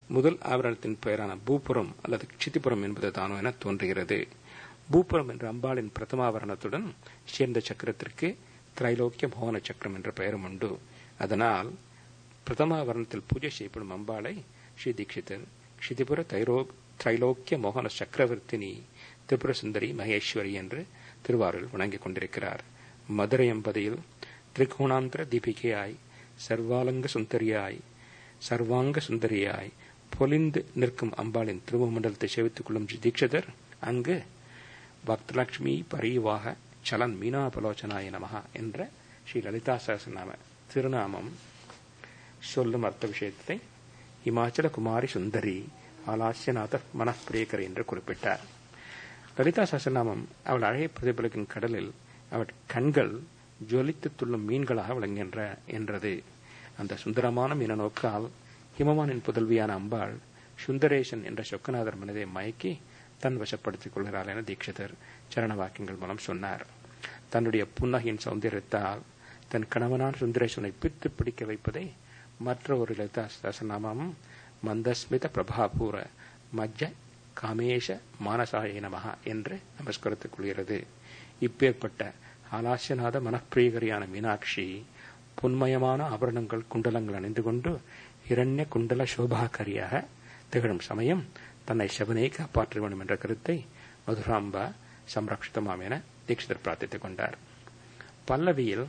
முதல் ஆவரணத்தின் பெயரான பூபுரம் அல்லது க்ஷிதிபுரம் என்பது தானோ என தோன்றுகிறது பூபுரம் என்ற அம்பாளின் பிரதமாவரணத்துடன் சேர்ந்த சக்கரத்திற்கு திரைலோக்கிய மோகன சக்கரம் என்ற பெயரும் உண்டு அதனால் பிரதமாவரணத்தில் பூஜை செய்யப்படும் அம்பாளை ஸ்ரீ தீட்சிதர் க்ஷிதிபுர தைரோ திரைலோக்கிய மோகன சக்கரவர்த்தினி திரிபுர சுந்தரி மகேஸ்வரி என்று திருவாரூரில் வணங்கிக் கொண்டிருக்கிறார் மதுரை எம்பதியில் திரிகோணாந்திர தீபிகையாய் சர்வாலங்க சுந்தரியாய் சர்வாங்க சுந்தரியாய் பொலிந்து நிற்கும் அம்பாளின் திருமண்டலத்தை சேவித்துக் கொள்ளும் ஸ்ரீ தீட்சிதர் அங்கு பக்தலட்சுமி பரிவாக சலன் மீனாபலோச்சனாய நமகா என்ற ஸ்ரீ லலிதா சகசநாம திருநாமம் சொல்லும் அர்த்த விஷயத்தை இமாச்சல குமாரி சுந்தரி ஆலாசியநாத மனப்பிரியக்கர் என்று குறிப்பிட்டார் லலிதா சகசநாமம் அவள் அழகை பிரதிபலிக்கும் கடலில் அவள் கண்கள் ஜொலித்து துள்ளும் மீன்களாக விளங்குகின்ற என்றது அந்த சுந்தரமான மீன நோக்கால் ஹிமவானின் புதல்வியான அம்பாள் சுந்தரேசன் என்ற சொக்கநாதர் மனதை மயக்கி தன் வசப்படுத்திக் கொள்கிறாள் என தீட்சிதர் சரண வாக்கியங்கள் மூலம் சொன்னார் தன்னுடைய புன்னகையின் சௌந்தரியத்தால் தன் கணவனான சுந்தரேசனை பித்து பிடிக்க வைப்பதை மற்ற ஒரு லலிதா சசநாமம் மந்தஸ்மித பிரபாபூர மஜ்ஜ காமேஷ மானசாய நமகா என்று நமஸ்கரித்துக் கொள்கிறது இப்பேற்பட்ட ஆலாசியநாத மனப்பிரியகரியான மீனாட்சி பொன்மயமான ஆபரணங்கள் குண்டலங்கள் அணிந்து கொண்டு இரண்ய குண்டல சோபாகரியாக திகழும் சமயம் தன்னை செவனை காப்பாற்ற வேண்டும் என்ற கருத்தை மதுராம்பா சம்ரக்ஷிதமாம் என தீட்சிதர் பிரார்த்தித்துக் கொண்டார் பல்லவியில்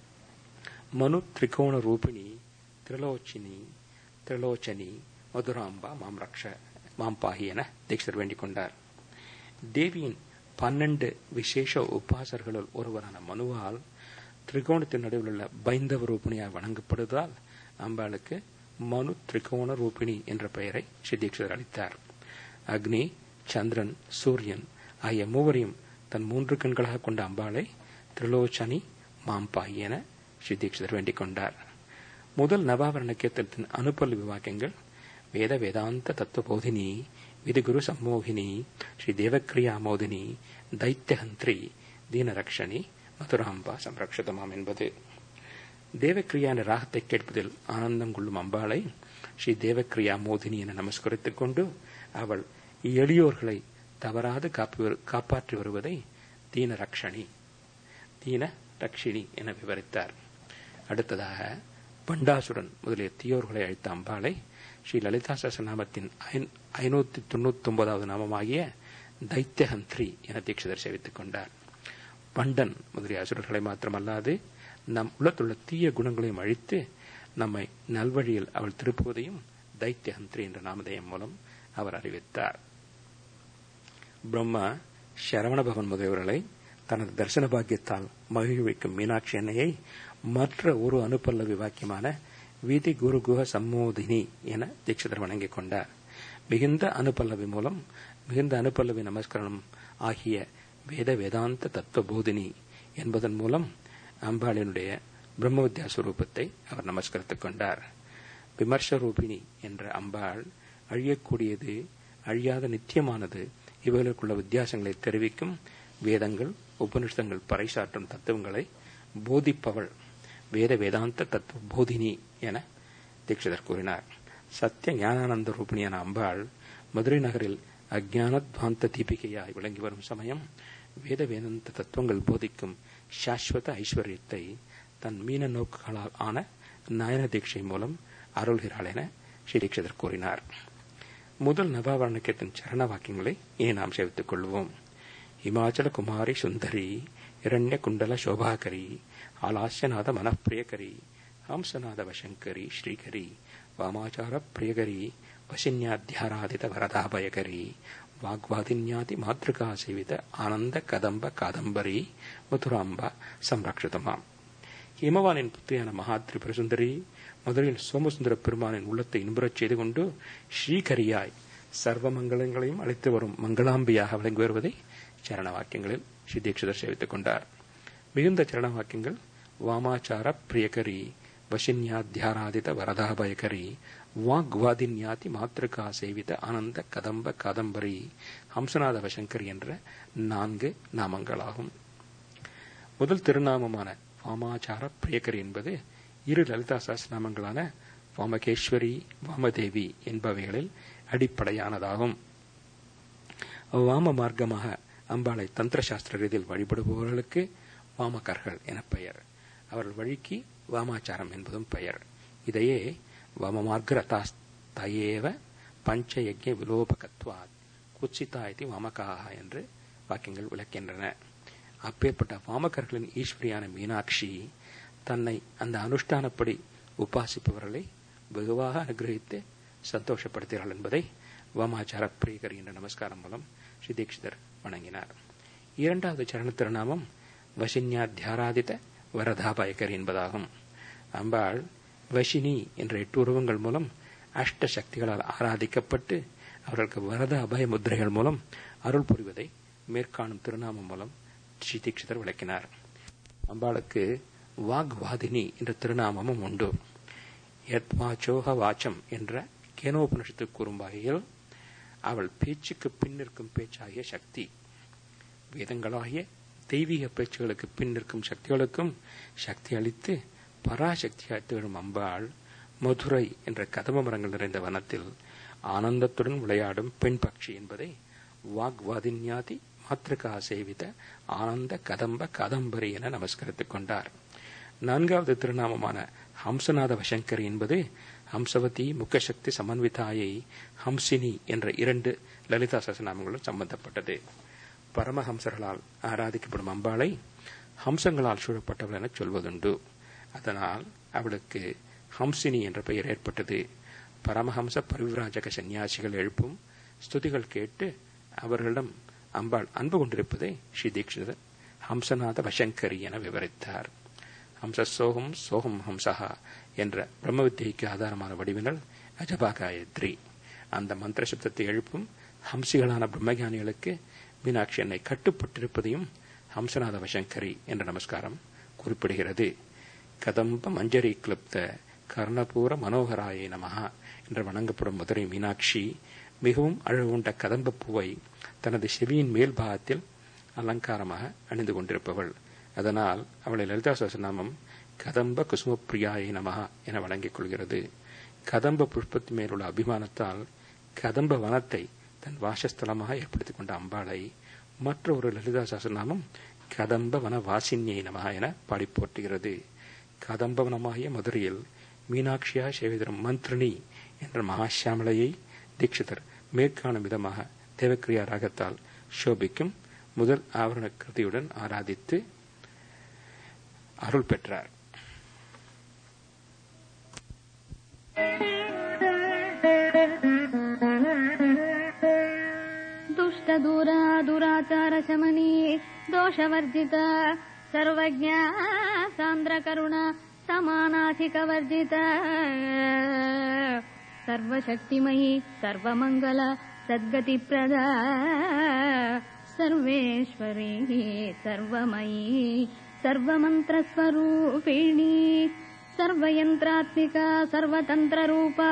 மனு திரிகோண ரூபிணி திரிலோச்சினி திரிலோச்சனி மதுராம்பா மாம் ரக்ஷ மாம்பாகி என தீட்சிதர் வேண்டிக் கொண்டார் தேவியின் பன்னெண்டு விசேஷ உபாசர்களுள் ஒருவரான மனுவால் திரிகோணத்தின் நடுவில் உள்ள பைந்தவ ரூபிணியால் வணங்கப்படுவதால் அம்பாளுக்கு மனு திரிகோண ரூபிணி என்ற பெயரை ஸ்ரீ தீட்சிதர் அளித்தார் அக்னி சந்திரன் சூரியன் ஆகிய மூவரையும் தன் மூன்று கண்களாக கொண்ட அம்பாளை திரிலோச்சனி மாம்பாய் என ஸ்ரீ தீட்சிதர் வேண்டிக் கொண்டார் முதல் நவாவரண கீர்த்தனத்தின் அனுப்பல் விவாக்கியங்கள் வேத வேதாந்த தத்துவ போதினி விதிகுரு சம்மோகினி ஸ்ரீ தேவக்கிரியா மோதினி தைத்தியஹந்திரி தீனரக்ஷணி மதுராம்பா சம்ரக்ஷதமாம் என்பது தேவக்கிரியா என்ற ராகத்தை கேட்பதில் ஆனந்தம் கொள்ளும் அம்பாளை ஸ்ரீ தேவக்கிரியா மோதினி என நமஸ்கரித்துக் கொண்டு அவள் எளியோர்களை தவறாது காப்பாற்றி வருவதை தீன ரக்ஷணி தீன ரக்ஷிணி என விவரித்தார் அடுத்ததாக பண்டாசுரன் முதலிய தீயோர்களை அழைத்த அம்பாளை ஸ்ரீ லலிதா சசநாமத்தின் ஐநூத்தி தொண்ணூத்தி ஒன்பதாவது நாமமாகிய தைத்தியஹந்திரி என தீட்சிதர் சேவித்துக் கொண்டார் பண்டன் முதலிய அசுரர்களை மாத்திரமல்லாது நம் உள்ளத்துள்ள தீய குணங்களையும் அழித்து நம்மை நல்வழியில் அவள் திருப்புவதையும் தைத்தியஹந்திரி என்ற நாமதயம் மூலம் அவர் அறிவித்தார் பிரம்மா சரவணபவன் முதலியவர்களை தனது தரிசன பாக்கியத்தால் மகிழ்விக்கும் மீனாட்சி அன்னையை மற்ற ஒரு அனுப்பல்லவி வாக்கியமான வீதி குரு குஹ சம்மோதினி என தீட்சிதர் வணங்கிக் கொண்டார் மிகுந்த அனுப்பல்லவி மூலம் மிகுந்த அனுப்பல்லவி நமஸ்கரணம் ஆகிய வேத வேதாந்த தத்துவ போதினி என்பதன் மூலம் அம்பாளினுடைய பிரம்ம வித்யா சுரூபத்தை அவர் நமஸ்கரித்துக் கொண்டார் விமர்ச ரூபிணி என்ற அம்பாள் அழியக்கூடியது அழியாத நித்தியமானது இவர்களுக்குள்ள வித்தியாசங்களை தெரிவிக்கும் வேதங்கள் உபனிஷதங்கள் பறைசாற்றும் தத்துவங்களை போதிப்பவள் வேத வேதாந்த தத்துவ போதினி என தீட்சிதர் கூறினார் சத்திய ஞானானந்த ரூபிணியான அம்பாள் மதுரை நகரில் அஜானத்வாந்த தீபிகையாய் விளங்கி வரும் சமயம் வேத வேதாந்த தத்துவங்கள் போதிக்கும் சாஸ்வத ஐஸ்வர்யத்தை தன் மீன நோக்குகளால் ஆன நயன தீட்சை மூலம் அருள்கிறாள் என ஸ்ரீ தீட்சிதர் கூறினார் முதல் நவாவரணக்கத்தின் சரண வாக்கியங்களை இனி நாம் சேவித்துக் கொள்வோம் இமாச்சல குமாரி சுந்தரி இரண்ய குண்டல சோபாகரி ஆலாசியநாத மனப்பிரியகரி ஹம்சநாத வசங்கரி ஸ்ரீகரி வாமாச்சார பிரியகரி வசின்யாத்தியாராதித வரதாபயகரி வாக்வாதின்யாதி மாத்ருகா சேவித ஆனந்த கதம்ப காதம்பரி மதுராம்பா சம்ரக்ஷிதமாம் ஹிமவானின் புத்திரியான மகா திரிபுரசுந்தரி முதலில் சோமசுந்தர பெருமானின் உள்ளத்தை இன்புறச் செய்து கொண்டு ஸ்ரீகரியாய் சர்வ மங்களங்களையும் அளித்து வரும் மங்களாம்பியாக விளங்கி வருவதை சரண வாக்கியங்களில் ஸ்ரீ தீட்சிதர் சேவித்துக் கொண்டார் மிகுந்த சரண வாக்கியங்கள் வாமாச்சார பிரியகரி வசின்யாத்தியாராதித வரதாபயகரி வாக்வாதின்யாதி மாத்திருக்கா சேவித ஆனந்த கதம்ப காதம்பரி ஹம்சநாத வசங்கர் என்ற நான்கு நாமங்களாகும் முதல் திருநாமமான வாமாச்சார பிரியகரி என்பது இரு லலிதா சாஸ்திரநாமங்களான வாமகேஸ்வரி வாமதேவி என்பவைகளில் அடிப்படையானதாகும் வாம மார்க்கமாக அம்பாளை தந்திர சாஸ்திர ரீதியில் வழிபடுபவர்களுக்கு வாமகர்கள் என பெயர் அவர்கள் வழிக்கு வாமாச்சாரம் என்பதும் பெயர் இதையே வாமமார்கரதாஸ்தயேவ பஞ்சயஜ்ய விலோபகத்வாத் குச்சிதா இது வாமகாக என்று வாக்கியங்கள் விளக்கின்றன அப்பேற்பட்ட வாமகர்களின் ஈஸ்வரியான மீனாட்சி தன்னை அந்த அனுஷ்டானப்படி உபாசிப்பவர்களை வெகுவாக அனுகிரகித்து சந்தோஷப்படுத்துகிறாள் என்பதை வாமாச்சார பிரியகர் என்ற நமஸ்காரம் மூலம் ஸ்ரீ தீட்சிதர் வணங்கினார் இரண்டாவது சரண திருநாமம் வசின்யாத்தியாராதித வரதாபாயகர் என்பதாகும் அம்பாள் வசினி என்ற எட்டு உருவங்கள் மூலம் அஷ்ட சக்திகளால் ஆராதிக்கப்பட்டு அவர்களுக்கு வரத அபய முத்திரைகள் மூலம் அருள் புரிவதை மேற்காணும் திருநாமம் மூலம் ஸ்ரீ தீட்சிதர் விளக்கினார் அம்பாளுக்கு வாக்வாதினி என்ற திருநாமமும் உண்டு யத்வாச்சோக வாச்சம் என்ற கேனோபனிஷத்து கூறும் வகையில் அவள் பேச்சுக்கு பின் நிற்கும் பேச்சாகிய சக்தி வேதங்களாகிய தெய்வீக பேச்சுகளுக்கு பின் நிற்கும் சக்திகளுக்கும் சக்தி அளித்து பராசக்தியாய் திகழும் அம்பாள் மதுரை என்ற கதம்ப மரங்கள் நிறைந்த வனத்தில் ஆனந்தத்துடன் விளையாடும் பெண் பட்சி என்பதை வாக்வாதின்யாதி மாத்திருக்கா சேவித ஆனந்த கதம்ப கதம்பரி என நமஸ்கரித்துக் கொண்டார் நான்காவது திருநாமமான ஹம்சநாத வசங்கரி என்பது ஹம்சவதி முக்கசக்தி சமன்விதாயை ஹம்சினி என்ற இரண்டு லலிதா சசநாமங்களும் சம்பந்தப்பட்டது பரமஹம்சர்களால் ஆராதிக்கப்படும் அம்பாளை ஹம்சங்களால் சூழப்பட்டவள் என சொல்வதுண்டு அதனால் அவளுக்கு ஹம்சினி என்ற பெயர் ஏற்பட்டது பரமஹம்ச பரிவிராஜக சந்நியாசிகள் எழுப்பும் ஸ்துதிகள் கேட்டு அவர்களிடம் அம்பாள் அன்பு கொண்டிருப்பதை ஸ்ரீ தீட்சிதர் ஹம்சநாத வசங்கரி என விவரித்தார் ஹம்சசோகம் சோகம் ஹம்சஹா என்ற பிரம்ம வித்தியைக்கு ஆதாரமான வடிவினல் அஜபா காயத்ரி அந்த மந்திர சப்தத்தை எழுப்பும் ஹம்சிகளான பிரம்மஞானிகளுக்கு மீனாட்சி என்னை கட்டுப்பட்டிருப்பதையும் ஹம்சநாத வசங்கரி என்ற நமஸ்காரம் குறிப்பிடுகிறது கதம்ப மஞ்சரி கிளிப்த கர்ணபூர மனோகராய நமகா என்று வணங்கப்படும் மதுரை மீனாட்சி மிகவும் அழகுண்ட கதம்ப பூவை தனது செவியின் மேல் பாகத்தில் அலங்காரமாக அணிந்து கொண்டிருப்பவள் அதனால் அவளை லலிதா சகசநாமம் கதம்ப குசுமப்பிரியாயை நமகா என வழங்கிக் கொள்கிறது கதம்ப புஷ்பத்து மேலுள்ள அபிமானத்தால் கதம்ப வனத்தை தன் வாசஸ்தலமாக ஏற்படுத்திக் கொண்ட அம்பாளை மற்றொரு லலிதா சகசநாமம் கதம்ப வன வாசின்யை நமகா என பாடி போற்றுகிறது கதம்பவனமாகிய மதுரையில் மீனாட்சியா சேவிதரும் மந்திரினி என்ற மகாசியாமலையை தீட்சிதர் மேற்காணும் விதமாக தேவக்கிரியா ராகத்தால் சோபிக்கும் முதல் ஆவரண கிருதியுடன் ஆராதித்து அருள் பெற்றார் दुष्टदूरा दुराचारशमनी दोषवर्जित सर्वज्ञा सान्द्रकरुणा समानाधिकवर्जित सर्वशक्तिमयी सर्वमङ्गल सद्गतिप्रदा सर्वेश्वरी सर्वमयी सर्वमन्त्रस्वरूपिणी सर्वयन्त्रात्मिका सर्वतन्त्ररूपा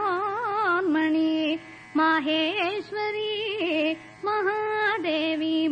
मनोन्मणि माहेश्वरी महादेवी